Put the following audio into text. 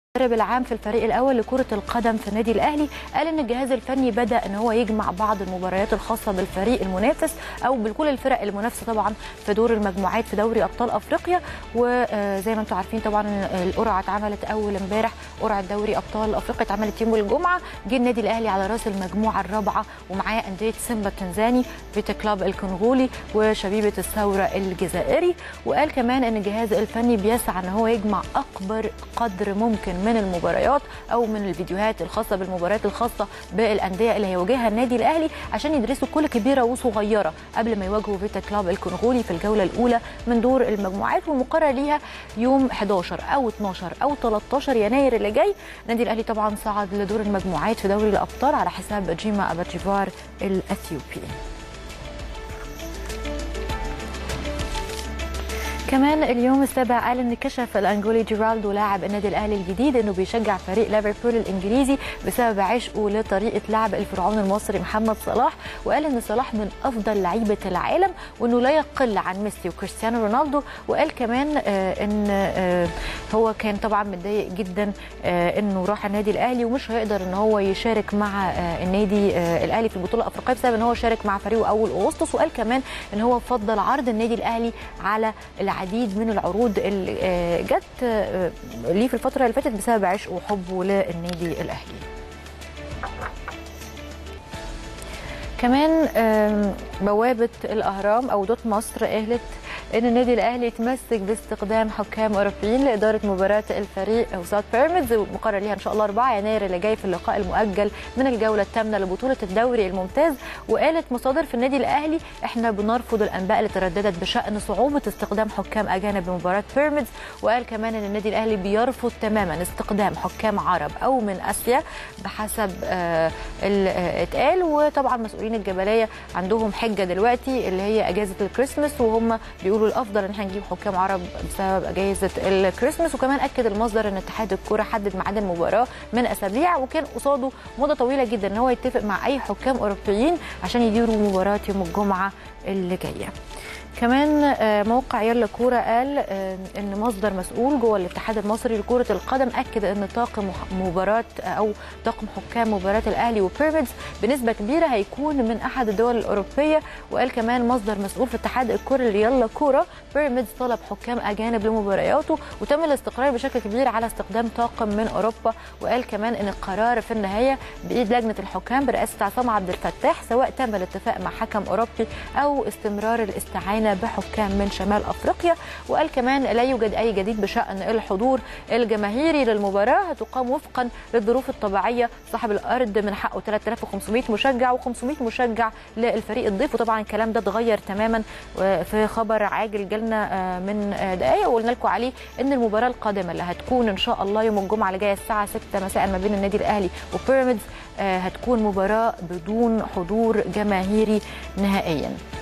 المدرب العام في الفريق الاول لكره القدم في النادي الاهلي قال ان الجهاز الفني بدا ان هو يجمع بعض المباريات الخاصه بالفريق المنافس او بكل الفرق المنافسه طبعا في دور المجموعات في دوري ابطال افريقيا وزي ما انتم عارفين طبعا القرعه اتعملت اول امبارح قرعه دوري ابطال افريقيا اتعملت يوم الجمعه جه النادي الاهلي على راس المجموعه الرابعه ومعاه انديه سيمبا التنزاني فيتا كلاب الكونغولي وشبيبه الثوره الجزائري وقال كمان ان الجهاز الفني بيسعى ان هو يجمع اكبر قدر ممكن من المباريات او من الفيديوهات الخاصه بالمباريات الخاصه بالانديه اللي هيواجهها النادي الاهلي عشان يدرسوا كل كبيره وصغيره قبل ما يواجهوا فيتا كلاب الكونغولي في الجوله الاولى من دور المجموعات والمقرر ليها يوم 11 او 12 او 13 يناير اللي جاي النادي الاهلي طبعا صعد لدور المجموعات في دوري الابطال على حساب جيما اباتشيفار الاثيوبي كمان اليوم السابع قال ان كشف الانجولي جيرالدو لاعب النادي الاهلي الجديد انه بيشجع فريق ليفربول الانجليزي بسبب عشقه لطريقه لعب الفرعون المصري محمد صلاح وقال ان صلاح من افضل لعيبه العالم وانه لا يقل عن ميسي وكريستيانو رونالدو وقال كمان آه ان آه هو كان طبعا متضايق جدا آه انه راح النادي الاهلي ومش هيقدر ان هو يشارك مع النادي الاهلي في البطوله الافريقيه بسبب ان هو شارك مع فريقه اول اغسطس وقال كمان ان هو فضل عرض النادي الاهلي على العديد من العروض اللي جت ليه في الفتره اللي فاتت بسبب عشقه وحبه للنادي الاهلي كمان بوابه الاهرام او دوت مصر قالت ان النادي الاهلي يتمسك باستخدام حكام اوروبيين لاداره مباراه الفريق وساوث بيراميدز مقرر ليها ان شاء الله 4 يناير اللي جاي في اللقاء المؤجل من الجوله الثامنه لبطوله الدوري الممتاز وقالت مصادر في النادي الاهلي احنا بنرفض الانباء اللي ترددت بشان صعوبه استخدام حكام اجانب لمباراه بيراميدز وقال كمان ان النادي الاهلي بيرفض تماما استخدام حكام عرب او من اسيا بحسب آه اتقال وطبعا مسؤولين الجبليه عندهم حجه دلوقتي اللي هي اجازه الكريسماس وهم بيقولوا الافضل ان احنا نجيب حكام عرب بسبب اجازه الكريسماس وكمان اكد المصدر ان اتحاد الكره حدد ميعاد المباراه من اسابيع وكان قصاده مده طويله جدا ان هو يتفق مع اي حكام اوروبيين عشان يديروا مباراه يوم الجمعه اللي جايه كمان موقع يلا كوره قال ان مصدر مسؤول جوه الاتحاد المصري لكره القدم اكد ان طاقم مباراه او طاقم حكام مباراه الاهلي وبيراميدز بنسبه كبيره هيكون من احد الدول الاوروبيه وقال كمان مصدر مسؤول في اتحاد الكره يلا كوره بيراميدز طلب حكام اجانب لمبارياته وتم الاستقرار بشكل كبير على استخدام طاقم من اوروبا وقال كمان ان القرار في النهايه بايد لجنه الحكام برئاسه عصام عبد الفتاح سواء تم الاتفاق مع حكم اوروبي او استمرار الاستعانه بحكام من شمال افريقيا وقال كمان لا يوجد اي جديد بشان الحضور الجماهيري للمباراه هتقام وفقا للظروف الطبيعيه صاحب الارض من حقه 3500 مشجع و500 مشجع للفريق الضيف وطبعا الكلام ده اتغير تماما في خبر عاجل جالنا من دقائق وقلنا لكم عليه ان المباراه القادمه اللي هتكون ان شاء الله يوم الجمعه اللي جايه الساعه 6 مساء ما بين النادي الاهلي وبيراميدز هتكون مباراه بدون حضور جماهيري نهائيا